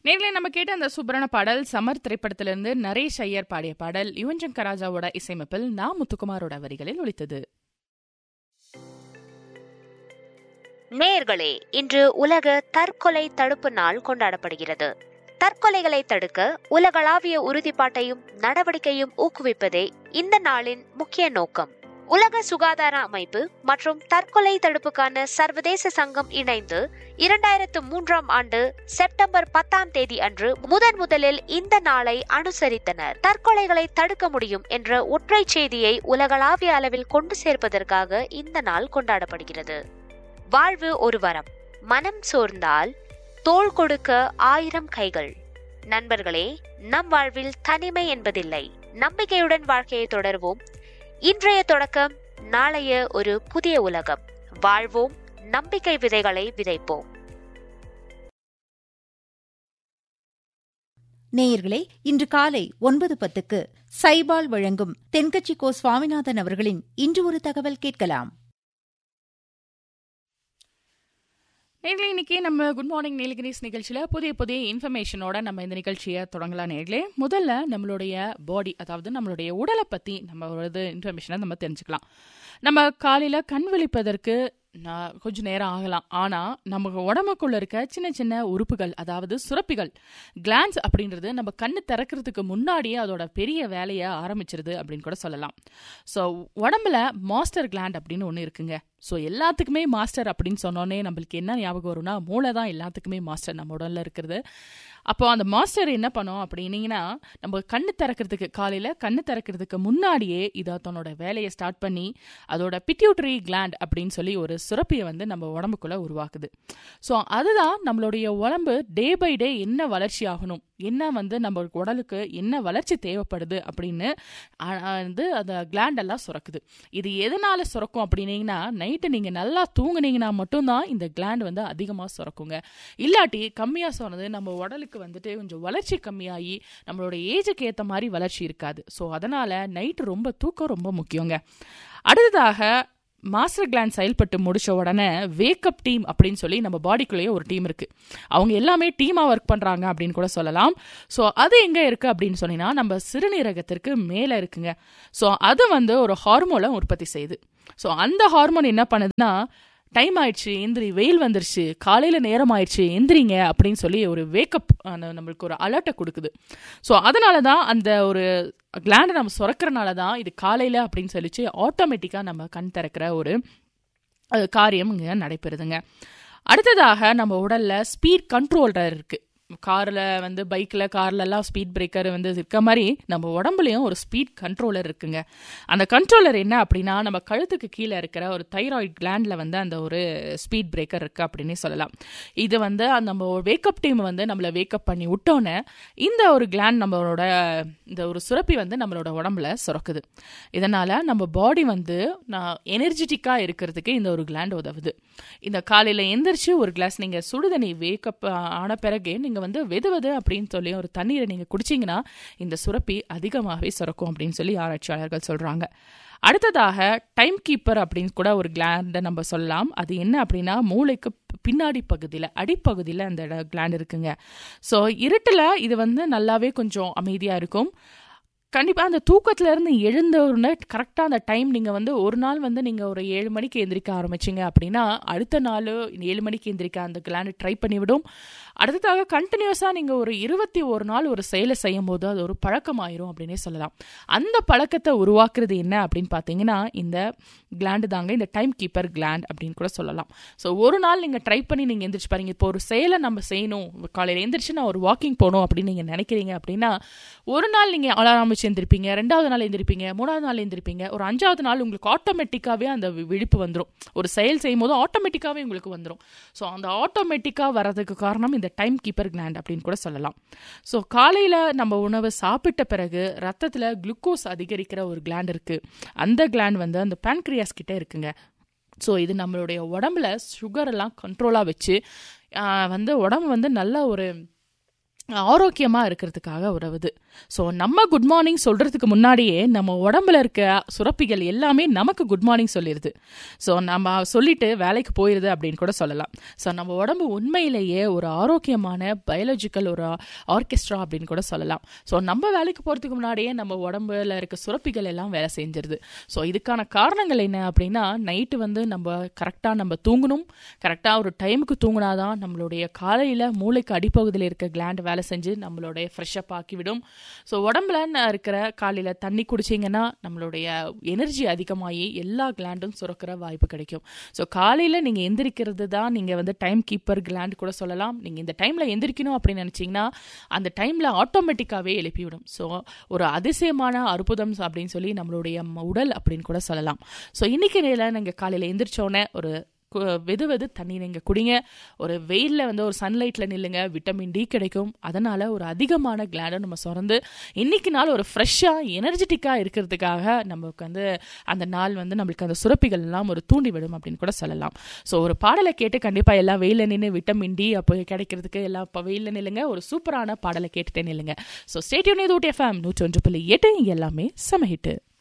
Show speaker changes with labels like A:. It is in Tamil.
A: நேர்களை நம்ம கேட்ட அந்த சூப்பரான பாடல் சமர் திரைப்படத்திலிருந்து நரேஷ் ஐயர் பாடிய பாடல் யுவன் சங்கர் ராஜாவோட இசையமைப்பில் நா முத்துக்குமாரோட வரிகளில் ஒலித்தது
B: நேயர்களே இன்று உலக தற்கொலை தடுப்பு நாள் கொண்டாடப்படுகிறது தற்கொலைகளை தடுக்க உலகளாவிய உறுதிப்பாட்டையும் நடவடிக்கையும் ஊக்குவிப்பதே இந்த நாளின் முக்கிய நோக்கம் உலக சுகாதார அமைப்பு மற்றும் தற்கொலை தடுப்புக்கான சர்வதேச சங்கம் இணைந்து இரண்டாயிரத்து மூன்றாம் ஆண்டு செப்டம்பர் பத்தாம் தேதி அன்று முதன் முதலில் இந்த நாளை அனுசரித்தனர் தற்கொலைகளை தடுக்க முடியும் என்ற ஒற்றை செய்தியை உலகளாவிய அளவில் கொண்டு சேர்ப்பதற்காக இந்த நாள் கொண்டாடப்படுகிறது வாழ்வு ஒரு வரம் மனம் சோர்ந்தால் தோள் கொடுக்க ஆயிரம் கைகள் நண்பர்களே நம் வாழ்வில் தனிமை என்பதில்லை நம்பிக்கையுடன் வாழ்க்கையை தொடர்வோம் இன்றைய தொடக்கம் நாளைய ஒரு புதிய உலகம் வாழ்வோம் நம்பிக்கை விதைகளை விதைப்போம்
C: நேயர்களே இன்று காலை ஒன்பது பத்துக்கு சைபால் வழங்கும் தென்கட்சி கோ சுவாமிநாதன் அவர்களின் இன்று ஒரு தகவல் கேட்கலாம்
A: நேர்களே இன்னைக்கு நம்ம குட் மார்னிங் நீலகிரிஸ் நிகழ்ச்சியில் புதிய புதிய இன்ஃபர்மேஷனோட நம்ம இந்த நிகழ்ச்சியை தொடங்கலாம் நேர்களே முதல்ல நம்மளுடைய பாடி அதாவது நம்மளுடைய உடலை பற்றி நம்ம ஒரு இன்ஃபர்மேஷனை நம்ம தெரிஞ்சுக்கலாம் நம்ம காலையில் கண் விழிப்பதற்கு நான் கொஞ்சம் நேரம் ஆகலாம் ஆனால் நமக்கு உடம்புக்குள்ள இருக்க சின்ன சின்ன உறுப்புகள் அதாவது சுரப்பிகள் கிளான்ஸ் அப்படின்றது நம்ம கண்ணு திறக்கிறதுக்கு முன்னாடியே அதோட பெரிய வேலையை ஆரம்பிச்சிருது அப்படின்னு கூட சொல்லலாம் ஸோ உடம்புல மாஸ்டர் கிளாண்ட் அப்படின்னு ஒன்று இருக்குங்க ஸோ எல்லாத்துக்குமே மாஸ்டர் அப்படின்னு சொன்னோன்னே நம்மளுக்கு என்ன ஞாபகம் வரும்னா மூளை தான் எல்லாத்துக்குமே மாஸ்டர் நம்ம உடலில் இருக்கிறது அப்போ அந்த மாஸ்டர் என்ன பண்ணோம் அப்படின்னீங்கன்னா நம்ம கண்ணு திறக்கிறதுக்கு காலையில் கண்ணு திறக்கிறதுக்கு முன்னாடியே இதை தன்னோட வேலையை ஸ்டார்ட் பண்ணி அதோட பிட்யூட்டரி கிளாண்ட் அப்படின்னு சொல்லி ஒரு சுரப்பியை வந்து நம்ம உடம்புக்குள்ளே உருவாக்குது ஸோ அதுதான் நம்மளுடைய உடம்பு டே பை டே என்ன வளர்ச்சி ஆகணும் என்ன வந்து நம்ம உடலுக்கு என்ன வளர்ச்சி தேவைப்படுது அப்படின்னு வந்து அந்த கிளாண்ட் எல்லாம் சுரக்குது இது எதனால சுரக்கும் அப்படின்னீங்கன்னா நைட்டு நீங்கள் நல்லா தூங்குனீங்கன்னா மட்டும்தான் இந்த கிளாண்ட் வந்து அதிகமாக சுரக்குங்க இல்லாட்டி கம்மியாக சொன்னது நம்ம உடலுக்கு வந்துட்டு கொஞ்சம் வளர்ச்சி கம்மியாகி நம்மளோட ஏஜுக்கு ஏற்ற மாதிரி வளர்ச்சி இருக்காது ஸோ அதனால் நைட்டு ரொம்ப தூக்கம் ரொம்ப முக்கியங்க அடுத்ததாக மாஸ்டர் கிளாண்ட் செயல்பட்டு முடிச்ச உடனே வேக்கப் டீம் அப்படின்னு சொல்லி நம்ம பாடிக்குள்ளேயே ஒரு டீம் இருக்கு அவங்க எல்லாமே டீமாக ஒர்க் பண்ணுறாங்க அப்படின்னு கூட சொல்லலாம் ஸோ அது எங்கே இருக்கு அப்படின்னு சொன்னீங்கன்னா நம்ம சிறுநீரகத்திற்கு மேலே இருக்குங்க ஸோ அது வந்து ஒரு ஹார்மோனை உற்பத்தி செய்யுது ஸோ அந்த ஹார்மோன் என்ன பண்ணுதுன்னா டைம் ஆயிடுச்சு எந்திரி வெயில் வந்துருச்சு காலையில் நேரம் ஆயிடுச்சு எந்திரிங்க அப்படின்னு சொல்லி ஒரு வேக்கப் நம்மளுக்கு ஒரு அலர்ட்டை கொடுக்குது ஸோ அதனால தான் அந்த ஒரு கிளாண்டை நம்ம சுரக்கிறனால தான் இது காலையில் அப்படின்னு சொல்லிச்சு ஆட்டோமேட்டிக்காக நம்ம கண் திறக்கிற ஒரு காரியம் இங்கே நடைபெறுதுங்க அடுத்ததாக நம்ம உடலில் ஸ்பீட் கண்ட்ரோலர் இருக்குது காரில் வந்து பைக்கில் கார்லலாம் ஸ்பீட் பிரேக்கர் வந்து இருக்க மாதிரி நம்ம உடம்புலையும் ஒரு ஸ்பீட் கண்ட்ரோலர் இருக்குங்க அந்த கண்ட்ரோலர் என்ன அப்படின்னா நம்ம கழுத்துக்கு கீழே இருக்கிற ஒரு தைராய்டு கிளாண்டில் வந்து அந்த ஒரு ஸ்பீட் பிரேக்கர் இருக்குது அப்படின்னு சொல்லலாம் இது வந்து நம்ம வேக்கப் டீம் வந்து நம்மளை வேக்கப் பண்ணி விட்டோன்னே இந்த ஒரு கிளாண்ட் நம்மளோட இந்த ஒரு சுரப்பி வந்து நம்மளோட உடம்புல சுரக்குது இதனால் நம்ம பாடி வந்து நான் எனர்ஜெட்டிக்காக இருக்கிறதுக்கு இந்த ஒரு கிளாண்ட் உதவுது இந்த காலையில் எந்திரிச்சு ஒரு கிளாஸ் நீங்கள் சுடுதண்ணி வேக்கப் ஆன பிறகு நீங்கள் வந்து வெது வெது அப்படின்னு சொல்லி ஒரு தண்ணீரை நீங்கள் குடிச்சிங்கன்னா இந்த சுரப்பி அதிகமாகவே சுரக்கும் அப்படின்னு சொல்லி ஆராய்ச்சியாளர்கள் சொல்கிறாங்க அடுத்ததாக டைம் கீப்பர் அப்படின்னு கூட ஒரு கிளாண்டை நம்ம சொல்லலாம் அது என்ன அப்படின்னா மூளைக்கு பின்னாடி பகுதியில் அடிப்பகுதியில் அந்த கிளாண்ட் இருக்குங்க ஸோ இருட்டில் இது வந்து நல்லாவே கொஞ்சம் அமைதியாக இருக்கும் கண்டிப்பாக அந்த தூக்கத்துலேருந்து எழுந்த உடனே கரெக்டாக அந்த டைம் நீங்கள் வந்து ஒரு நாள் வந்து நீங்கள் ஒரு ஏழு மணிக்கு எந்திரிக்க ஆரம்பிச்சிங்க அப்படின்னா அடுத்த நாள் ஏழு மணிக்கு எந்திரிக்க அந்த கிளாண்டு ட்ரை பண்ணிவிடும் அடுத்ததாக கண்டினியூஸாக நீங்கள் ஒரு இருபத்தி ஒரு நாள் ஒரு செயலை செய்யும் போது அது ஒரு பழக்கமாயிரும் அப்படின்னே சொல்லலாம் அந்த பழக்கத்தை உருவாக்குறது என்ன அப்படின்னு பார்த்தீங்கன்னா இந்த கிளாண்டு தாங்க இந்த டைம் கீப்பர் கிளாண்ட் அப்படின்னு கூட சொல்லலாம் ஸோ ஒரு நாள் நீங்கள் ட்ரை பண்ணி நீங்கள் எந்திரிச்சு பாருங்க இப்போ ஒரு செயலை நம்ம செய்யணும் காலையில் எந்திரிச்சு நான் ஒரு வாக்கிங் போகணும் அப்படின்னு நீங்கள் நினைக்கிறீங்க அப்படின்னா ஒரு நாள் நீங்கள் அலாரம் வச்சு எந்திரிப்பீங்க ரெண்டாவது நாள் எந்திரிப்பீங்க மூணாவது நாள் எந்திரிப்பீங்க ஒரு அஞ்சாவது நாள் உங்களுக்கு ஆட்டோமேட்டிக்காகவே அந்த விழிப்பு வந்துடும் ஒரு செயல் செய்யும் போது ஆட்டோமேட்டிக்காகவே உங்களுக்கு வந்துடும் ஸோ அந்த ஆட்டோமேட்டிக்காக வரதுக்கு காரணம் இந்த டைம் கீப்பர் கிளாண்ட் அப்படின்னு கூட சொல்லலாம் ஸோ காலையில் நம்ம உணவு சாப்பிட்ட பிறகு ரத்தத்தில் குளுக்கோஸ் அதிகரிக்கிற ஒரு கிளாண்ட் இருக்குது அந்த கிளாண்ட் வந்து அந்த பேன்க்ரியாஸ் கிட்டே இருக்குங்க ஸோ இது நம்மளுடைய உடம்புல சுகர் எல்லாம் கண்ட்ரோலாக வச்சு வந்து உடம்பு வந்து நல்ல ஒரு ஆரோக்கியமாக இருக்கிறதுக்காக உதவுது ஸோ நம்ம குட் மார்னிங் சொல்றதுக்கு முன்னாடியே நம்ம உடம்புல இருக்க சுரப்பிகள் எல்லாமே நமக்கு குட் மார்னிங் சொல்லிடுது ஸோ நம்ம சொல்லிட்டு வேலைக்கு போயிடுது அப்படின்னு கூட சொல்லலாம் ஸோ நம்ம உடம்பு உண்மையிலேயே ஒரு ஆரோக்கியமான பயாலஜிக்கல் ஒரு ஆர்கெஸ்ட்ரா அப்படின்னு கூட சொல்லலாம் ஸோ நம்ம வேலைக்கு போகிறதுக்கு முன்னாடியே நம்ம உடம்புல இருக்க சுரப்பிகள் எல்லாம் வேலை செஞ்சிருது ஸோ இதுக்கான காரணங்கள் என்ன அப்படின்னா நைட்டு வந்து நம்ம கரெக்டாக நம்ம தூங்கணும் கரெக்டாக ஒரு டைமுக்கு தூங்கினாதான் நம்மளுடைய காலையில் மூளைக்கு அடிப்பகுதியில் இருக்க கிளாண்ட் வேலை செஞ்சு நம்மளுடைய ஃப்ரெஷ்அப் ஆக்கிவிடும் ஸோ உடம்புல ந- இருக்கிற காலையில் தண்ணி குடிச்சிங்கன்னா நம்மளுடைய எனர்ஜி அதிகமாகி எல்லா கிளாண்டும் சுரக்கிற வாய்ப்பு கிடைக்கும் ஸோ காலையில் நீங்கள் எந்திரிக்கிறது தான் நீங்கள் வந்து டைம் கீப்பர் கிளாண்ட் கூட சொல்லலாம் நீங்கள் இந்த டைமில் எந்திரிக்கணும் அப்படின்னு நினச்சிங்கன்னா அந்த டைமில் ஆட்டோமேட்டிக்காகவே எழுப்பிவிடும் ஸோ ஒரு அதிசயமான அற்புதம் அப்படின்னு சொல்லி நம்மளுடைய ம- உடல் அப்படின்னு கூட சொல்லலாம் ஸோ இன்னைக்கு நேரில் நீங்கள் காலையில் எந்திரிச்சோடனே ஒரு கு- வெது வெது தண்ணி நீங்கள் குடிங்க ஒரு வெயிலில் வந்து ஒரு சன்லைட்டில் நில்லுங்க விட்டமின் டி கிடைக்கும் அதனால் ஒரு அதிகமான கிளாடை நம்ம சுரந்து இன்னைக்கு நாள் ஒரு ஃப்ரெஷ்ஷாக எனர்ஜெட்டிக்காக இருக்கிறதுக்காக நமக்கு வந்து அந்த நாள் வந்து நம்மளுக்கு அந்த சுரப்பிகள் எல்லாம் ஒரு தூண்டி விடும் அப்படின்னு கூட சொல்லலாம் ஸோ ஒரு பாடலை கேட்டு கண்டிப்பாக எல்லாம் வெயிலில் நின்று விட்டமின் டி அப்போ கிடைக்கிறதுக்கு எல்லாம் இப்போ வெயிலில் நில்லுங்க ஒரு சூப்பரான பாடலை கேட்டுட்டே நில்லுங்க ஸோ ஸ்டேட்யூன் இது ஊட்டி எஃப்எம் நூற்றி ஒன்று புள்ளி எட்டு இங்க எல்லாமே சமஹிட்டு